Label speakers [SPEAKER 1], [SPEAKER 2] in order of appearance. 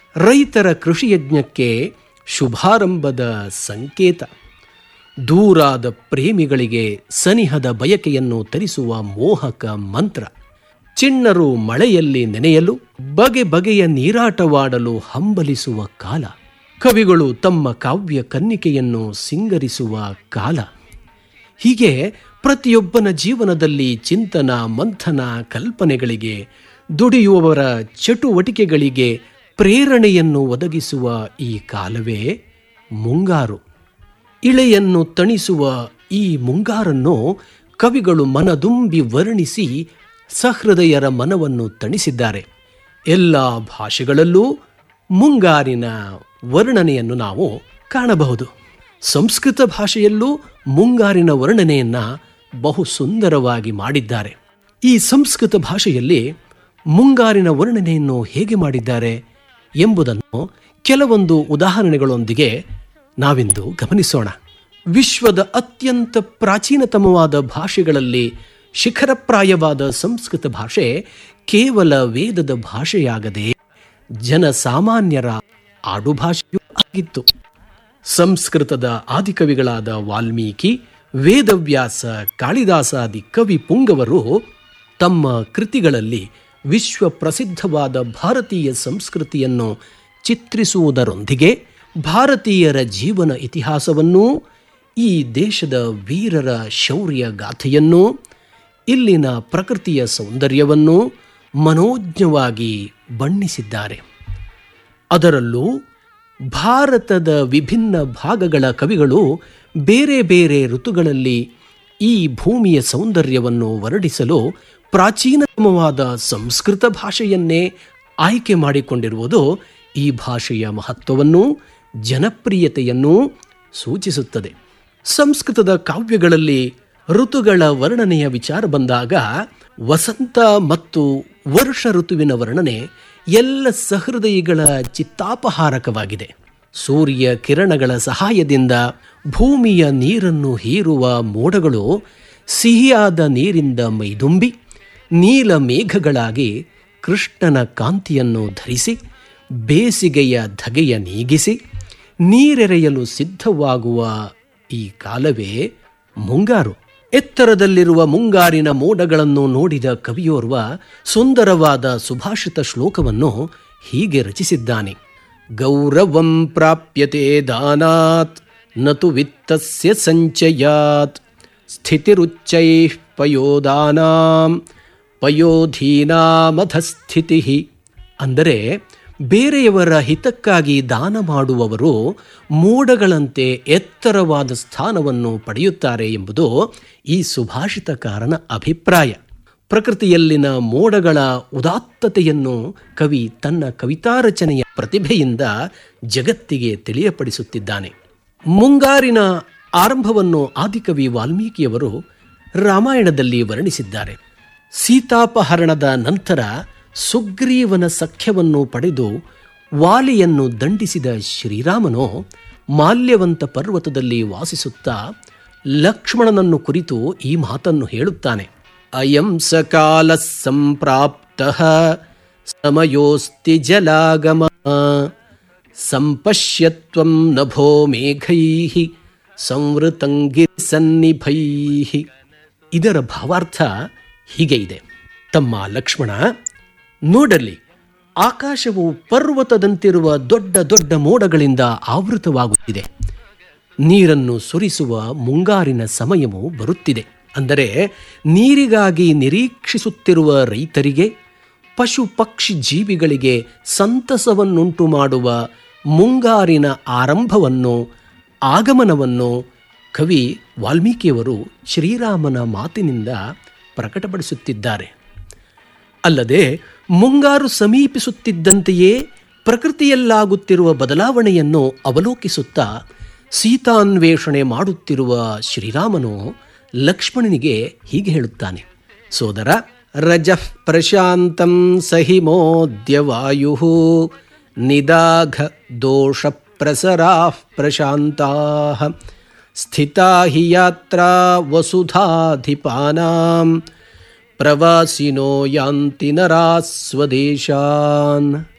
[SPEAKER 1] ರೈತರ ಕೃಷಿಯಜ್ಞಕ್ಕೆ ಶುಭಾರಂಭದ ಸಂಕೇತ ದೂರಾದ ಪ್ರೇಮಿಗಳಿಗೆ ಸನಿಹದ ಬಯಕೆಯನ್ನು ತರಿಸುವ ಮೋಹಕ ಮಂತ್ರ ಚಿಣ್ಣರು ಮಳೆಯಲ್ಲಿ ನೆನೆಯಲು ಬಗೆ ಬಗೆಯ ನೀರಾಟವಾಡಲು ಹಂಬಲಿಸುವ ಕಾಲ ಕವಿಗಳು ತಮ್ಮ ಕಾವ್ಯ ಕನ್ನಿಕೆಯನ್ನು ಸಿಂಗರಿಸುವ ಕಾಲ ಹೀಗೆ ಪ್ರತಿಯೊಬ್ಬನ ಜೀವನದಲ್ಲಿ ಚಿಂತನ ಮಂಥನ ಕಲ್ಪನೆಗಳಿಗೆ ದುಡಿಯುವವರ ಚಟುವಟಿಕೆಗಳಿಗೆ ಪ್ರೇರಣೆಯನ್ನು ಒದಗಿಸುವ ಈ ಕಾಲವೇ ಮುಂಗಾರು ಇಳೆಯನ್ನು ತಣಿಸುವ ಈ ಮುಂಗಾರನ್ನು ಕವಿಗಳು ಮನದುಂಬಿ ವರ್ಣಿಸಿ ಸಹೃದಯರ ಮನವನ್ನು ತಣಿಸಿದ್ದಾರೆ ಎಲ್ಲ ಭಾಷೆಗಳಲ್ಲೂ ಮುಂಗಾರಿನ ವರ್ಣನೆಯನ್ನು ನಾವು ಕಾಣಬಹುದು ಸಂಸ್ಕೃತ ಭಾಷೆಯಲ್ಲೂ ಮುಂಗಾರಿನ ವರ್ಣನೆಯನ್ನ ಬಹು ಸುಂದರವಾಗಿ ಮಾಡಿದ್ದಾರೆ ಈ ಸಂಸ್ಕೃತ ಭಾಷೆಯಲ್ಲಿ ಮುಂಗಾರಿನ ವರ್ಣನೆಯನ್ನು ಹೇಗೆ ಮಾಡಿದ್ದಾರೆ ಎಂಬುದನ್ನು ಕೆಲವೊಂದು ಉದಾಹರಣೆಗಳೊಂದಿಗೆ ನಾವಿಂದು ಗಮನಿಸೋಣ ವಿಶ್ವದ ಅತ್ಯಂತ ಪ್ರಾಚೀನತಮವಾದ ಭಾಷೆಗಳಲ್ಲಿ ಶಿಖರಪ್ರಾಯವಾದ ಸಂಸ್ಕೃತ ಭಾಷೆ ಕೇವಲ ವೇದದ ಭಾಷೆಯಾಗದೆ ಜನಸಾಮಾನ್ಯರ ಆಡುಭಾಷೆಯೂ ಆಗಿತ್ತು ಸಂಸ್ಕೃತದ ಆದಿಕವಿಗಳಾದ ವಾಲ್ಮೀಕಿ ವೇದವ್ಯಾಸ ಕಾಳಿದಾಸಾದಿ ಕವಿ ಪುಂಗವರು ತಮ್ಮ ಕೃತಿಗಳಲ್ಲಿ ವಿಶ್ವ ಪ್ರಸಿದ್ಧವಾದ ಭಾರತೀಯ ಸಂಸ್ಕೃತಿಯನ್ನು ಚಿತ್ರಿಸುವುದರೊಂದಿಗೆ ಭಾರತೀಯರ ಜೀವನ ಇತಿಹಾಸವನ್ನೂ ಈ ದೇಶದ ವೀರರ ಶೌರ್ಯ ಗಾಥೆಯನ್ನು ಇಲ್ಲಿನ ಪ್ರಕೃತಿಯ ಸೌಂದರ್ಯವನ್ನು ಮನೋಜ್ಞವಾಗಿ ಬಣ್ಣಿಸಿದ್ದಾರೆ ಅದರಲ್ಲೂ ಭಾರತದ ವಿಭಿನ್ನ ಭಾಗಗಳ ಕವಿಗಳು ಬೇರೆ ಬೇರೆ ಋತುಗಳಲ್ಲಿ ಈ ಭೂಮಿಯ ಸೌಂದರ್ಯವನ್ನು ವರ್ಣಿಸಲು ಪ್ರಾಚೀನತಮವಾದ ಸಂಸ್ಕೃತ ಭಾಷೆಯನ್ನೇ ಆಯ್ಕೆ ಮಾಡಿಕೊಂಡಿರುವುದು ಈ ಭಾಷೆಯ ಮಹತ್ವವನ್ನು ಜನಪ್ರಿಯತೆಯನ್ನು ಸೂಚಿಸುತ್ತದೆ ಸಂಸ್ಕೃತದ ಕಾವ್ಯಗಳಲ್ಲಿ ಋತುಗಳ ವರ್ಣನೆಯ ವಿಚಾರ ಬಂದಾಗ ವಸಂತ ಮತ್ತು ವರ್ಷ ಋತುವಿನ ವರ್ಣನೆ ಎಲ್ಲ ಸಹೃದಯಿಗಳ ಚಿತ್ತಾಪಹಾರಕವಾಗಿದೆ ಸೂರ್ಯ ಕಿರಣಗಳ ಸಹಾಯದಿಂದ ಭೂಮಿಯ ನೀರನ್ನು ಹೀರುವ ಮೋಡಗಳು ಸಿಹಿಯಾದ ನೀರಿಂದ ಮೈದುಂಬಿ ನೀಲ ಮೇಘಗಳಾಗಿ ಕೃಷ್ಣನ ಕಾಂತಿಯನ್ನು ಧರಿಸಿ ಬೇಸಿಗೆಯ ಧಗೆಯ ನೀಗಿಸಿ ನೀರೆರೆಯಲು ಸಿದ್ಧವಾಗುವ ಈ ಕಾಲವೇ ಮುಂಗಾರು ಎತ್ತರದಲ್ಲಿರುವ ಮುಂಗಾರಿನ ಮೋಡಗಳನ್ನು ನೋಡಿದ ಕವಿಯೋರ್ವ ಸುಂದರವಾದ ಸುಭಾಷಿತ ಶ್ಲೋಕವನ್ನು ಹೀಗೆ ರಚಿಸಿದ್ದಾನೆ ಗೌರವಂ ಪ್ರಾಪ್ಯತೆ ದಾನಾತ್ ನತು ವಿತ್ತಸ್ಯ ಸಂಚಯಾತ್ ಸ್ಥಿತಿರುಚ್ಚೈ ಪಯೋದಾನಾಂ ಪಯೋಧೀನಾಮಧಸ್ಥಿತಿ ಅಂದರೆ ಬೇರೆಯವರ ಹಿತಕ್ಕಾಗಿ ದಾನ ಮಾಡುವವರು ಮೋಡಗಳಂತೆ ಎತ್ತರವಾದ ಸ್ಥಾನವನ್ನು ಪಡೆಯುತ್ತಾರೆ ಎಂಬುದು ಈ ಸುಭಾಷಿತಕಾರನ ಅಭಿಪ್ರಾಯ ಪ್ರಕೃತಿಯಲ್ಲಿನ ಮೋಡಗಳ ಉದಾತ್ತತೆಯನ್ನು ಕವಿ ತನ್ನ ಕವಿತಾ ರಚನೆಯ ಪ್ರತಿಭೆಯಿಂದ ಜಗತ್ತಿಗೆ ತಿಳಿಯಪಡಿಸುತ್ತಿದ್ದಾನೆ ಮುಂಗಾರಿನ ಆರಂಭವನ್ನು ಆದಿಕವಿ ವಾಲ್ಮೀಕಿಯವರು ರಾಮಾಯಣದಲ್ಲಿ ವರ್ಣಿಸಿದ್ದಾರೆ ಸೀತಾಪಹರಣದ ನಂತರ ಸುಗ್ರೀವನ ಸಖ್ಯವನ್ನು ಪಡೆದು ವಾಲಿಯನ್ನು ದಂಡಿಸಿದ ಶ್ರೀರಾಮನು ಮಾಲ್ಯವಂತ ಪರ್ವತದಲ್ಲಿ ವಾಸಿಸುತ್ತಾ ಲಕ್ಷ್ಮಣನನ್ನು ಕುರಿತು ಈ ಮಾತನ್ನು ಹೇಳುತ್ತಾನೆ ಅಯಂ ಸಕಾಲ ಸಂಪ್ರಾಪ್ತ ಸಮಯೋಸ್ತಿ ಜಲಾಗಮ ಸಂಪಶ್ಯತ್ವಂ ನಭೋ ಮೇಘೈ ಸಂವೃತಂಗಿ ಸನ್ನಿಭೈ ಇದರ ಭಾವಾರ್ಥ ಹೀಗೆ ಇದೆ ತಮ್ಮ ಲಕ್ಷ್ಮಣ ನೋಡಲಿ ಆಕಾಶವು ಪರ್ವತದಂತಿರುವ ದೊಡ್ಡ ದೊಡ್ಡ ಮೋಡಗಳಿಂದ ಆವೃತವಾಗುತ್ತಿದೆ ನೀರನ್ನು ಸುರಿಸುವ ಮುಂಗಾರಿನ ಸಮಯವು ಬರುತ್ತಿದೆ ಅಂದರೆ ನೀರಿಗಾಗಿ ನಿರೀಕ್ಷಿಸುತ್ತಿರುವ ರೈತರಿಗೆ ಪಶು ಪಕ್ಷಿ ಜೀವಿಗಳಿಗೆ ಸಂತಸವನ್ನುಂಟು ಮಾಡುವ ಮುಂಗಾರಿನ ಆರಂಭವನ್ನು ಆಗಮನವನ್ನು ಕವಿ ವಾಲ್ಮೀಕಿಯವರು ಶ್ರೀರಾಮನ ಮಾತಿನಿಂದ ಪ್ರಕಟಪಡಿಸುತ್ತಿದ್ದಾರೆ ಅಲ್ಲದೆ ಮುಂಗಾರು ಸಮೀಪಿಸುತ್ತಿದ್ದಂತೆಯೇ ಪ್ರಕೃತಿಯಲ್ಲಾಗುತ್ತಿರುವ ಬದಲಾವಣೆಯನ್ನು ಅವಲೋಕಿಸುತ್ತಾ ಸೀತಾನ್ವೇಷಣೆ ಮಾಡುತ್ತಿರುವ ಶ್ರೀರಾಮನು ಲಕ್ಷ್ಮಣನಿಗೆ ಹೀಗೆ ಹೇಳುತ್ತಾನೆ ಸೋದರ ರಜಃ ಪ್ರಶಾಂತಂ ಸಹಿಮೋದ್ಯ ವಾಯು ನಿದಾಘ ದೋಷ ಪ್ರಸರಾ ಪ್ರಶಾಂತಾ ಸ್ಥಿತಾ ಹಿ ಯಾತ್ರಾ ವಸುಧಾಧಿಪಾನಾಂ ಪ್ರವಾಸಿನೋ ಯಾಂತಿ ನರಾ ಸ್ವದೇಶಾನ್